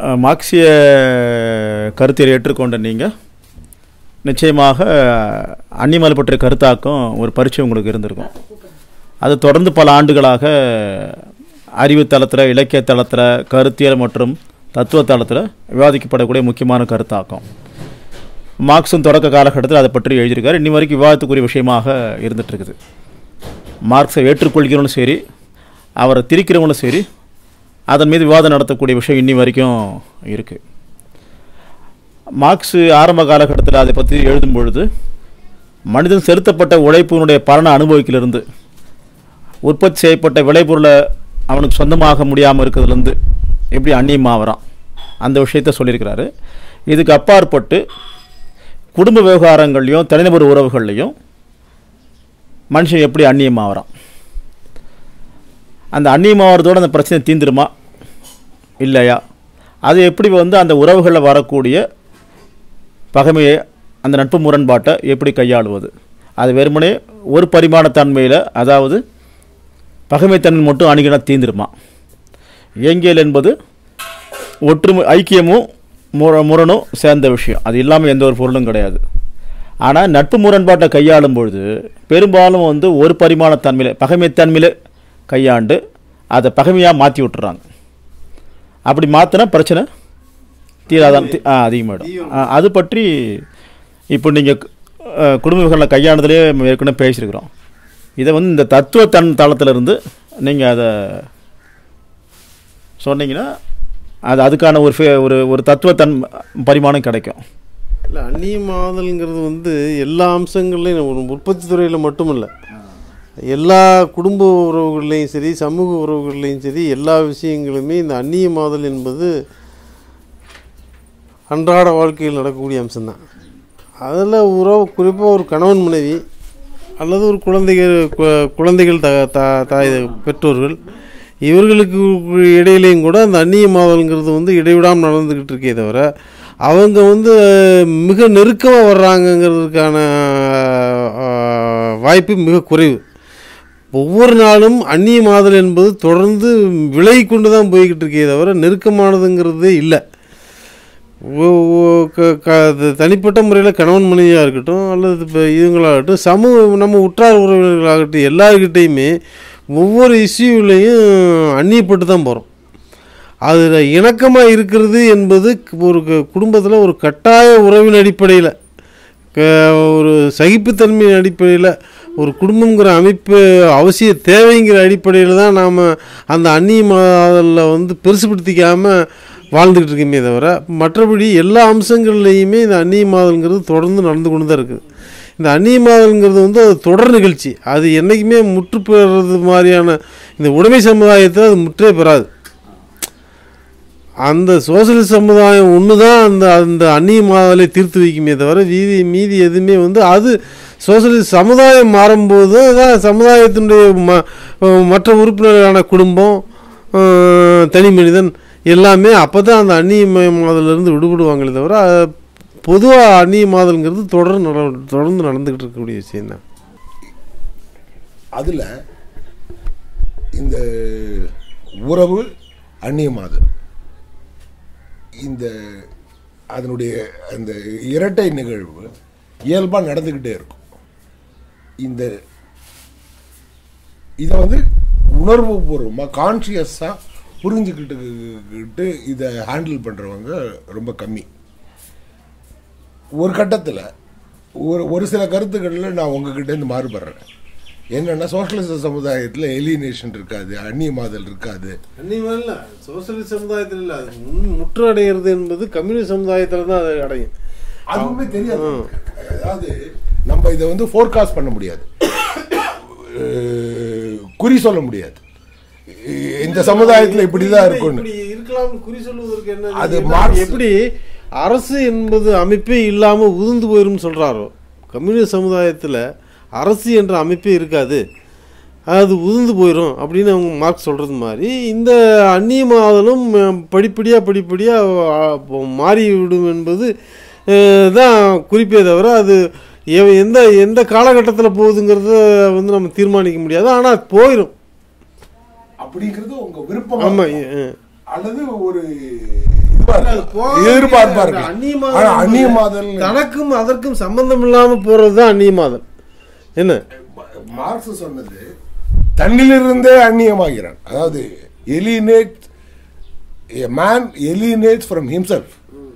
அஹ், மார்க்சிய கருத்தை ஏற்றுக்கொண்ட நீங்கள் நிச்சயமாக அந்நியமல் பற்றிய கருத்தாக்கம் ஒரு பரீட்சை உங்களுக்கு இருந்திருக்கும் அது தொடர்ந்து பல ஆண்டுகளாக அறிவு தளத்தில் இலக்கிய தளத்தில் கருத்தியல் மற்றும் தத்துவ தளத்தில் விவாதிக்கப்படக்கூடிய முக்கியமான கருத்தாக்கம் மார்க்சும் தொடக்க காலகட்டத்தில் அதை பற்றி எழுதியிருக்காரு இன்னி வரைக்கும் விவாதத்துக்குரிய விஷயமாக இருந்துட்டு இருக்குது மார்க்ஸை ஏற்றுக்கொள்கிறவனும் சரி அவரை திரிக்கிறவனும் சரி அதன் மீது விவாதம் நடத்தக்கூடிய விஷயம் இன்னி வரைக்கும் இருக்குது மார்க்ஸ் ஆரம்ப காலகட்டத்தில் அதை பற்றி எழுதும் பொழுது மனிதன் செலுத்தப்பட்ட உழைப்பினுடைய பலனை அனுபவிக்கிலிருந்து உற்பத்தி செய்யப்பட்ட விளைபொருளை அவனுக்கு சொந்தமாக முடியாமல் இருக்கிறதுலேருந்து எப்படி அந்நியமாகறான் அந்த விஷயத்த சொல்லியிருக்கிறாரு இதுக்கு அப்பாற்பட்டு குடும்ப விவகாரங்கள்லையும் தனிநபர் உறவுகள்லையும் மனுஷன் எப்படி அந்நியமாகறான் அந்த அந்நியமாகறதோட அந்த பிரச்சனை தீந்துருமா இல்லையா அது எப்படி வந்து அந்த உறவுகளில் வரக்கூடிய பகைமையை அந்த நட்பு முரண்பாட்டை எப்படி கையாளுவது அது வெறுமனே ஒரு பரிமாண தன்மையில் அதாவது பகைமைத்தன்மை மட்டும் அணுகினா தீந்துருமா இயங்கியல் என்பது ஒற்றுமை ஐக்கியமும் முர முரணும் சேர்ந்த விஷயம் அது இல்லாமல் எந்த ஒரு பொருளும் கிடையாது ஆனால் நட்பு முரண்பாட்டை கையாளும் பொழுது பெரும்பாலும் வந்து ஒரு பரிமாண தன்மையில் பகைமைத்தன்மையில் கையாண்டு அதை பகைமையாக மாற்றி விட்டுறாங்க அப்படி மாற்றினா பிரச்சனை தீராதான் தீ- ஆ அதிகமாகிடும் ஆ, அது பற்றி இப்போ நீங்கள் குடும்ப விவகாரங்களை கையாண்டதுலேயே ஏற்கனவே பேசியிருக்கிறோம் இதை வந்து இந்த தத்துவ தன் தளத்திலிருந்து நீங்கள் அதை சொன்னீங்கன்னா அது அதுக்கான ஒரு ஃபே- ஒரு ஒரு தத்துவ தன் பரிமாணம் கிடைக்கும் இல்லை அந்நியமாதல்ங்கிறது வந்து எல்லா அம்சங்கள்லையும் ஒரு உற்பத்தி துறையில் மட்டுமல்ல எல்லா குடும்ப உறவுகள்லையும் சரி சமூக உறவுகள்லையும் சரி எல்லா விஷயங்களுமே இந்த அந்நியமாதல் என்பது அன்றாட வாழ்க்கையில் நடக்கக்கூடிய அம்சம்தான் அதில் உறவு குறிப்பாக ஒரு கணவன் மனைவி அல்லது ஒரு குழந்தைகள் கு- குழந்தைகள் த தா- தாய் பெற்றோர்கள் இவர்களுக்கு இடையிலையும் கூட அந்த அந்நியமாதல்ங்கிறது வந்து இடைவிடாமல் நடந்துக்கிட்டு இருக்கே தவிர அவங்க வந்து மிக நெருக்கமாக வர்றாங்கங்கிறதுக்கான ஆஹ், வாய்ப்பு மிக குறைவு ஒவ்வொரு நாளும் அந்நியமாதல் என்பது தொடர்ந்து விலகி கொண்டு தான் போய்கிட்டு இருக்கே தவிர நெருக்கமானதுங்கிறதே இல்லை ஓ- ஓ- க- க- அது தனிப்பட்ட முறையில் கணவன் மனைவியாக இருக்கட்டும் அல்லது இப்போ இவங்களாகட்டும் சமூக நம்ம உற்றார் உறவினர்களாகட்டும் எல்லாருக்கிட்டேயுமே ஒவ்வொரு இஷ்யூலையும் அந்நியப்பட்டு தான் போகிறோம் அதில் இணக்கமாக இருக்கிறது என்பது ஒரு குடும்பத்தில் ஒரு கட்டாய உறவின் அடிப்படையில் ஒரு சகிப்புத்தன்மையின் அடிப்படையில் ஒரு குடும்பங்கிற அமைப்பு அவசிய தேவைங்கிற அடிப்படையில் தான் நாம் அந்த அந்நிய மாதலில் வந்து பெருசுப்படுத்திக்காமல் வாழ்ந்துக்கிட்டு இருக்கோமே தவிர மற்றபடி எல்லா அம்சங்கள்லேயுமே இந்த அந்நிய மாதல்ங்கிறது தொடர்ந்து நடந்து கொண்டு தான் இருக்குது இந்த அந்நிய மாதல்ங்கிறது வந்து அது தொடர் நிகழ்ச்சி அது என்றைக்குமே முற்று பெறுறது மாதிரியான இந்த உடைமை சமுதாயத்தை அது முற்றே பெறாது அந்த சோசியலிஸ்ட் சமுதாயம் ஒன்று தான் அந்த அந்த அந்நிய மாதலை தீர்த்து வைக்குமே தவிர மீதி மீதி எதுவுமே வந்து அது சோசியலிஸ்ட் சமுதாயம் மாறும்போது தான் சமுதாயத்தினுடைய ம மற்ற உறுப்பினர்களான குடும்பம் அஹ், தனி மனிதன் எல்லாமே அப்போ தான் அந்த அந்நிய மாதலிருந்து விடுபடுவாங்களே தவிர பொதுவாக அந்நிய மாதல்ங்கிறது தொடர் நட தொடர்ந்து நடந்துக்கிட்டு இருக்கக்கூடிய விஷயம்தான் அதில் இந்த உறவு அந்நியமாது இந்த அதனுடைய அந்த இரட்டை நிகழ்வு இயல்பாக நடந்துக்கிட்டே இருக்கும் இந்த இதை வந்து உணர்வு பூர்வமாக கான்ஷியஸாக புரிஞ்சுக்கிட்டு இதை ஹேண்டில் பண்ணுறவங்க ரொம்ப கம்மி ஒரு கட்டத்தில் ஒரு ஒரு சில கருத்துக்களில் நான் உங்ககிட்டேருந்து மாறுபடுறேன் என்னென்னா சோஷலிச சமுதாயத்தில் எலினேஷன் இருக்காது அந்நியமாதல் இருக்காது அந்நியமாக இல்லை சோசியலிஸ்ட் சமுதாயத்தில் இல்லை அது முன் முற்று அடைகிறது என்பது கம்யூனிஸ்ட் சமுதாயத்தில் தான் அது அடையும் அதுவுமே தெரியாது அதாவது நம்ம இதை வந்து ஃபோர்காஸ்ட் பண்ண முடியாது அஹ், குறி சொல்ல முடியாது இந்த சமுதாயத்தில் இப்படி தான் இருக்கும்னு இப்படி இருக்கலாம்னு குறி சொல்லுவதற்கு என்ன அது என்ன- மார்க்ஸ். எப்படி அரசு என்பது அமைப்பே இல்லாம உதிர்ந்து போயிரும் சொல்றாரோ கம்யூனிஸ்ட் சமுதாயத்துல அரசு என்ற அமைப்பே இருக்காது அது உதிர்ந்து போயிடும் அப்படின்னு அவங்க மார்க் சொல்றது மாதிரி இந்த அந்நியமாதலும் அஹ், படிப்படியா படிப்படியா அஹ், மாறிவிடும் என்பது அஹ், தான் குறிப்பே தவிர அது எ- எந்த எந்த காலகட்டத்தில் போகுதுங்கிறத வந்து நம்ம தீர்மானிக்க முடியாது ஆனால் போயிடும் அப்படிங்கிறது உங்க விருப்பம் ஆமாம் அல்லது ஒரு இது இதுவா இருக்கலாம். எதிர்பார்ப்பா இருக்கலாம் ஆனா அந்நியமாதல் தனக்கும் அதற்கும் சம்பந்தம் இல்லாம போறது தான் அந்நியமாதல் என்ன மார்க்ஸ் சொன்னது தன்னிலிருந்தே அந்நியமாகிறான் அதாவது alienated man alienated from himself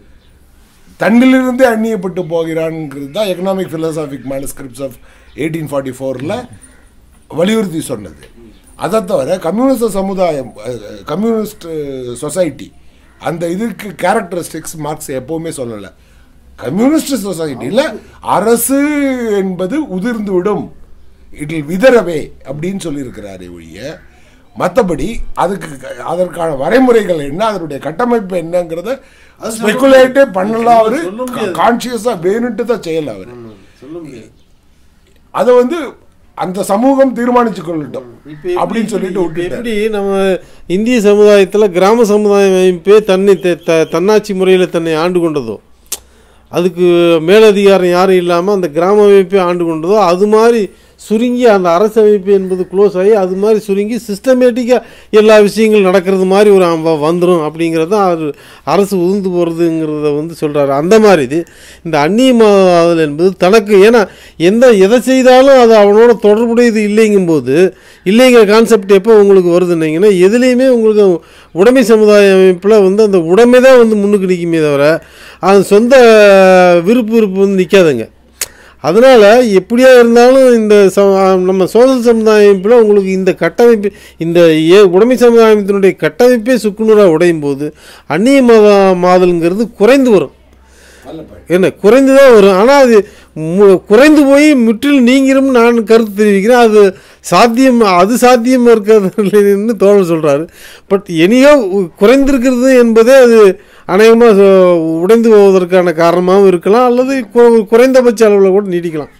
தன்னிலிருந்தே அந்நியப்பட்டு போகிறான்ங்கிறது தான் economic philosophic manuscripts of eighteen forty ஃபோரில் வலியுறுத்தி சொன்னது அதை தவிர கம்யூனிஸ்ட் சமுதாயம் கம்யூனிஸ்ட் சொசைட்டி அந்த இதுக்கு கேரக்டரிஸ்டிக்ஸ் மார்க்ஸ் எப்பவுமே சொல்லலை கம்யூனிஸ்ட் சொசைட்டியில் அரசு என்பது உதிர்ந்து விடும் இட் வில் விதரவே அப்படின்னு சொல்லியிருக்கிறாரே ஒழிய மற்றபடி அதுக்கு க- அதற்கான வரைமுறைகள் என்ன அதனுடைய கட்டமைப்பு என்னங்கிறத ஸ்பெகுலேட்டே பண்ணலாம் அவரு சொல்ல முடியாது. கான்சியஸா வேணுட்டு தான் செய்யல அவரு சொல்ல முடியாது அதை வந்து அந்த சமூகம் தீர்மானிச்சு கொள்ளட்டும் இப்ப எப்படி- அப்படின்னு சொல்லிட்டு இப்ப விட்டுட்டாரு எப்படி நம்ம இந்திய சமுதாயத்தில் கிராம சமுதாய அமைப்பே தன்னை த- த- தன்னாட்சி முறையில் தன்னை ஆண்டு கொண்டதோ அதுக்கு மேலதிகாரம் யாரும் இல்லாமல் அந்த கிராம அமைப்பே ஆண்டு கொண்டதோ அது மாதிரி சுருங்கி அந்த அரசு அமைப்பு என்பது க்ளோஸ் ஆகி அது மாதிரி சுருங்கி சிஸ்டமேட்டிக்காக எல்லா விஷயங்களும் நடக்கிறது மாதிரி ஒரு அம்ப- வந்துரும் அப்படிங்கிறது தான் அது அரசு உதிர்ந்து போகிறதுங்கிறத வந்து சொல்கிறாரு அந்த மாதிரி இது இந்த அந்நியமாதல் என்பது தனக்கு ஏன்னா எந்த எதை செய்தாலும் அது அவனோட தொடர்புடையது இல்லைங்கும்போது இல்லைங்கிற கான்செப்ட் எப்போ உங்களுக்கு வருதுன்னீங்கன்னா எதுலேயுமே உங்களுக்கு உடைமை சமுதாய அமைப்பில் வந்து அந்த உடைமை தான் வந்து முன்னுக்கு நிற்குமே தவிர அது சொந்த விருப்பு விருப்பு வந்து நிற்காதுங்க அதனால் எப்படியா இருந்தாலும் இந்த ச நம்ம சோதல் சமுதாய அமைப்பில் உங்களுக்கு இந்த கட்டமைப்பு இந்த ஏ உடைமை சமுதாயத்தினுடைய கட்டமைப்பே சுக்குநூறாக உடையும் போது அந்நிய மத மாதல்ங்கிறது குறைந்து வரும் என்ன குறைந்து தான் வரும் ஆனால் அது மு- குறைந்து போய் முற்றிலும் நீங்கிரும் நான் கருத்து தெரிவிக்கிறேன் அது சாத்தியம் அது சாத்தியம் இருக்கிறதுன்னு தோழர் சொல்கிறாரு பட் எனியோ குறைந்திருக்கிறது என்பதே அது அநேகமாக உடைந்து போவதற்கான காரணமாகவும் இருக்கலாம் அல்லது கு- குறைந்தபட்ச அளவில் கூட நீடிக்கலாம்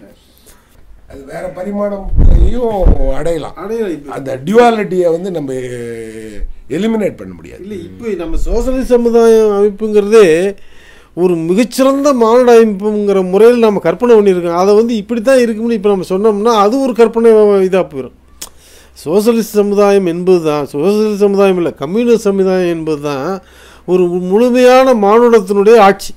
அது வேற பரிமாணத்தையும் அடையலாம் அந்த டியூவாலிட்டியை வந்து நம்ம எலிமினேட் பண்ண முடியாது இல்லை இப்போ நம்ம சோசலிச சமுதாயம் அமைப்புங்கிறதே ஒரு மிகச்சிறந்த மானுட அமைப்புங்கிற முறையில் நம்ம கற்பனை பண்ணியிருக்கோம் அதை வந்து இப்படி தான் இருக்கும்னு இப்போ நம்ம சொன்னோம்னா அது ஒரு கற்பனை இதாக போயிடும் சோசலிஸ்ட் சமுதாயம் என்பது தான் சோசலிஸ்ட் சமுதாயம் இல்லை கம்யூனிஸ்ட் சமுதாயம் என்பது தான் ஒரு முழுமையான மானுடத்தினுடைய ஆட்சி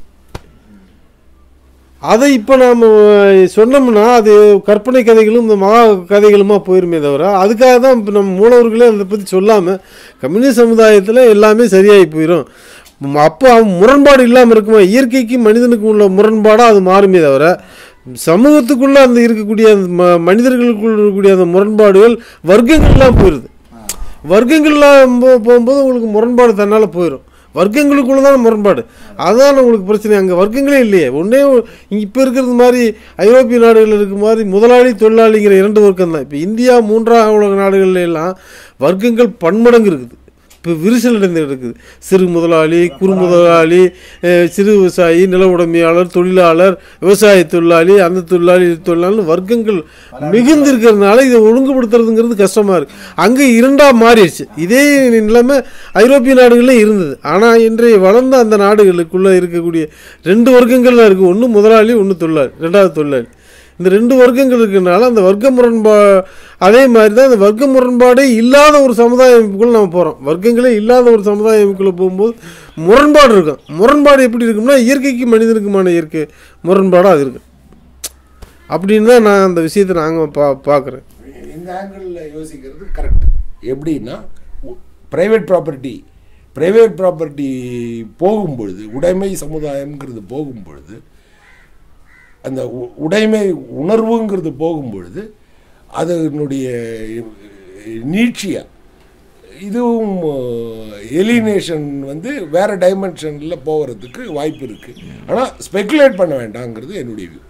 அதை இப்போ நாம் சொன்னோம்னா அது கற்பனை கதைகளும் இந்த மகா கதைகளுமா போயிருமே தவிர அதுக்காக தான் இப்போ நம்ம மூலவர்களே அதை பற்றி சொல்லாமல் கம்யூனிஸ்ட் சமுதாயத்தில் எல்லாமே சரியாகி போயிடும் ம், அப்போ அவன் முரண்பாடு இல்லாமல் இருக்குமா இயற்கைக்கு மனிதனுக்கு உள்ள முரண்பாடாக அது மாறுமே தவிர சமூகத்துக்குள்ளே அந்த இருக்கக்கூடிய அந்த ம மனிதர்களுக்குள்ள இருக்கக்கூடிய அந்த முரண்பாடுகள் வர்க்கங்கள்லாம் போயிடுது வர்க்கங்கள்லாம் போ- போகும்போது உங்களுக்கு முரண்பாடு தன்னால் போயிடும் வர்க்கங்களுக்குள்ள தான் முரண்பாடு அதான் உங்களுக்கு பிரச்சனை அங்கே வர்க்கங்களே இல்லையே ஒன்றே இப்போ இருக்கிறது மாதிரி ஐரோப்பிய நாடுகளில் இருக்க மாதிரி முதலாளி தொழிலாளிங்கிற இரண்டு வர்க்கம் தான் இப்போ இந்தியா மூன்றாம் உலக நாடுகள்ல எல்லாம் வர்க்கங்கள் பன்மடங்கு இருக்குது இப்போ விரிசல் அடைந்து இருக்குது சிறு முதலாளி குறு முதலாளி அஹ், சிறு விவசாயி நில உடைமையாளர் தொழிலாளர் விவசாய தொழிலாளி அந்த தொழிலாளி இது தொழிலாளி வர்க்கங்கள் மிகுந்து இருக்கிறதுனால இதை ஒழுங்குபடுத்துறதுங்கிறது கஷ்டமாக இருக்குது அங்கே இரண்டாக மாறிடுச்சு இதே நிலைமை ஐரோப்பிய நாடுகளில் இருந்தது ஆனால் இன்றைய வளர்ந்த அந்த நாடுகளுக்குள்ளே இருக்கக்கூடிய ரெண்டு வர்க்கங்கள் தான் இருக்குது ஒன்று முதலாளி ஒன்று தொழிலாளி ரெண்டாவது தொழிலாளி இந்த ரெண்டு வர்க்கங்கள் இருக்கிறனால அந்த வர்க்க முரண்பா அதே மாதிரி தான் அந்த வர்க்க முரண்பாடே இல்லாத ஒரு சமுதாய அமைப்புக்குள்ள நம்ம போகிறோம் வர்க்கங்களே இல்லாத ஒரு சமுதாய அமைப்புக்குள்ள போகும்போது முரண்பாடு இருக்கும் முரண்பாடு எப்படி இருக்கும்னா இயற்கைக்கு மனிதனுக்குமான இயற்கை முரண்பாடாக அது இருக்கு அப்படின்னு தான் நான் அந்த விஷயத்தை நாங்கள் பா பார்க்குறேன் இந்த ஆங்கிளில் யோசிக்கிறது கரெக்ட் எப்படின்னா ப்ரைவேட் ப்ராப்பர்ட்டி ப்ரைவேட் ப்ராப்பர்ட்டி போகும்பொழுது உடைமை சமுதாயம்ங்கிறது போகும்பொழுது அந்த உ- உடைமை உணர்வுங்கிறது போகும்பொழுது அதனுடைய நீட்சியா இதுவும் எலினேஷன் வந்து வேற டைமென்ஷனில் போகிறதுக்கு வாய்ப்பு இருக்கு ஆனால் ஸ்பெகுலேட் பண்ண வேண்டாங்கிறது என்னுடைய வியூ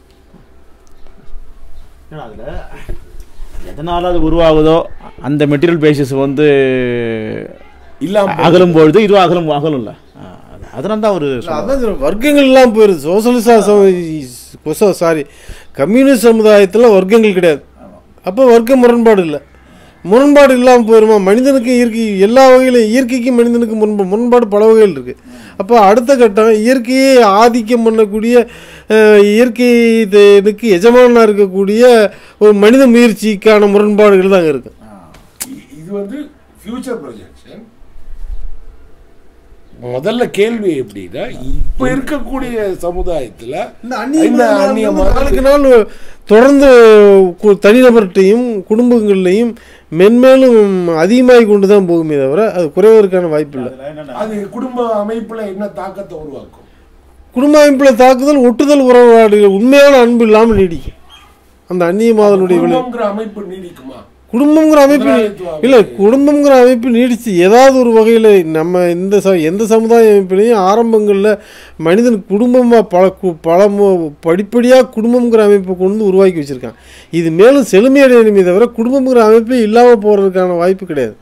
ஏன்னா அதில் எதனால் அது உருவாகுதோ அந்த மெட்டீரியல் பேசிஸ் வந்து இல்லாம அகலும் பொழுது இதுவும் அகலும் அகலும்ல அதனால தான் ஒரு அதான் சொல்றேன், வர்க்கங்கள் எல்லாம் போயிருது சோசலிச சாரி கம்யூனிஸ்ட் சமுதாயத்தில் வர்க்கங்கள் கிடையாது அப்போ வர்க்க முரண்பாடு இல்லை முரண்பாடு இல்லாமல் போயிருமா மனிதனுக்கு இயற்கை எல்லா வகையிலும் இயற்கைக்கு மனிதனுக்கு முரண்பாடு முரண்பாடு பல வகைகள் இருக்குது அப்போ அடுத்த கட்டம் இயற்கையை ஆதிக்கம் பண்ணக்கூடிய அஹ், இயற்கை இதுக்கு எஜமானாக இருக்கக்கூடிய ஒரு மனித முயற்சிக்கான முரண்பாடுகள் தான் இருக்கு இ- இது வந்து ஃபியூச்சர் ப்ரொஜெக்ஷன் முதல்ல கேள்வி எப்படின்னா இப்ப இருக்கக்கூடிய சமுதாயத்துல இந்த அந்நிய இந்த மதம் அந்நிய வந்து மதம் நாளுக்கு நாள் தொடர்ந்து கு- தனிநபர்கிட்டையும் குடும்பங்கள்லையும் மென்மேலும் அதிகமாகி கொண்டு தான் போகுமே தவிர அது குறைவதற்கான வாய்ப்பு இல்லை அது குடும்ப அமைப்புல என்ன தாக்கத்தை உருவாக்கும் குடும்ப அமைப்பில் தாக்குதல் ஒட்டுதல் உறவாடுகள் உண்மையான அன்பு இல்லாமல் நீடிக்கும் அந்த அந்நிய மாதனுடைய விளைவு குடும்பம்ங்கிற அமைப்பு நீடிக்குமா குடும்பங்கிற அமைப்பு முதலாளித்துவ அமைப்பு. இல்லை குடும்பங்கிற அமைப்பு நீடிச்சு ஏதாவது ஒரு வகையில் நம்ம இந்த ச எந்த சமுதாய அமைப்பிலையும் ஆரம்பங்களில் மனிதன் குடும்பமாக பல கு- பல மு- படிப்படியாக குடும்பங்கிற அமைப்பை கொண்டு வந்து உருவாக்கி வச்சுருக்கான் இது மேலும் செழுமையடையணுமே தவிர குடும்பங்கிற அமைப்பே இல்லாமல் போகிறதுக்கான வாய்ப்பு கிடையாது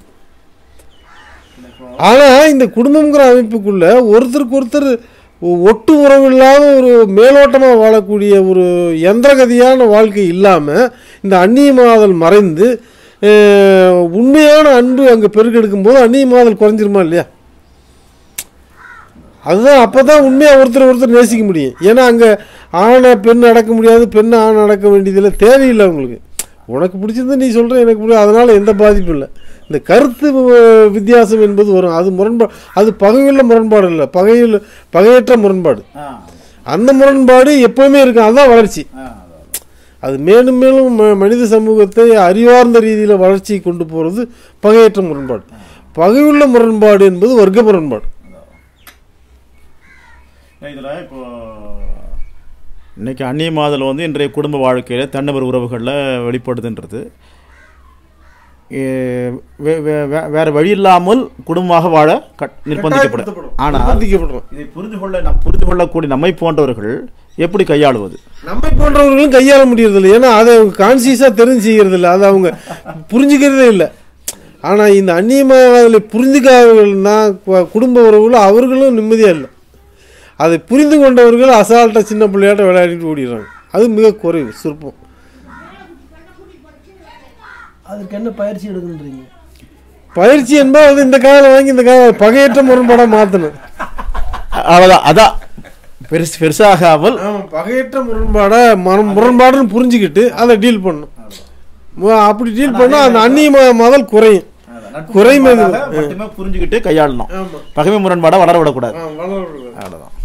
ஆனால் இந்த குடும்பங்கிற அமைப்புக்குள்ள ஒருத்தருக்கு ஒருத்தர் ஒ- ஒட்டு உறவு இல்லாத ஒரு மேலோட்டமாக வாழக்கூடிய ஒரு யந்திரகதியான வாழ்க்கை இல்லாமல் இந்த அந்நியமாதல் மறைந்து அஹ், உண்மையான அன்பு அங்கே பெருக்கெடுக்கும் போது அந்நியமாதல் குறைஞ்சிருமா இல்லையா அதுதான் அப்போ தான் உண்மையாக ஒருத்தர் ஒருத்தர் நேசிக்க முடியும் ஏன்னா அங்கே ஆணை பெண் அடக்க முடியாது பெண்ணை ஆண் அடக்க வேண்டியதில்லை தேவையில்லை அவங்களுக்கு உனக்கு பிடிச்சிருந்தா நீ சொல்கிற எனக்கு பிடிக்கும் அதனால் எந்த பாதிப்பும் இல்லை இந்த கருத்து அஹ், வித்தியாசம் என்பது வரும் அது முரண்பாடு அது பகையுள்ள முரண்பாடு இல்லை பகையில் பகையற்ற முரண்பாடு அந்த முரண்பாடு எப்போவுமே இருக்கும் அதுதான் வளர்ச்சி அது மேலும் மேலும் ம- மனித சமூகத்தை அறிவார்ந்த ரீதியில் வளர்ச்சி கொண்டு போகிறது பகையற்ற முரண்பாடு பகையுள்ள முரண்பாடு என்பது வர்க்க முரண்பாடு இதில் இப்போ இன்னைக்கு அந்நிய மாதல் வந்து இன்றைய குடும்ப வாழ்க்கையில் தன்னவர் உறவுகளில் வெளிப்படுதுன்றது ஏ, வே- வே- வே- வேற வழி இல்லாமல் குடும்பமாக வாழ கட்- நிர்பந்திக்கப்படும் ஆனால் நிர்பந்திக்கப்படுறோம் இதை புரிந்து கொள்ள நம் புரிந்து கொள்ளக்கூடிய நம்மை போன்றவர்கள் எப்படி கையாளுவது நம்மை போன்றவர்களும் கையாள முடியறதில்லை ஏன்னா அதை அவங்க கான்சியஸாக தெரிஞ்சு செய்யறதில்ல அதை அவங்க புரிஞ்சுக்கிறதே இல்லை ஆனால் இந்த அந்நியமாக புரிஞ்சுக்காதவர்கள்னா கு- குடும்ப உறவுகள் அவர்களும் நிம்மதியாக இல்லை அதை புரிந்து கொண்டவர்கள் அசால்ட்டாக சின்ன பிள்ளையாட்ட விளையாடிட்டு ஓடிடுறாங்க அது மிக குறைவு சிற்பம் அதுக்கு என்ன பயிற்சி எடுக்குன்றீங்க பயிற்சி என்பது அது இந்த காலம் வாங்கி இந்த காலம் பகையற்ற முரண்பாடாக மாற்றணும் அவ்வளோதான் அதான் பெருசு பெருசாகாமல் ஆமாம் பகையற்ற முரண்பாடை மரம் முரண்பாடுன்னு புரிஞ்சுக்கிட்டு அதை டீல் பண்ணணும் மு- அப்படி டீல் பண்ணால் அந்த அந்நிய ம- முதல் குறையும் குறையும் அது. மட்டுமே புரிஞ்சுக்கிட்டு கையாளணும் ஆமாம் பகைமை முரண்பாடை வளர விடக்கூடாது வளர அவ்வளோதான்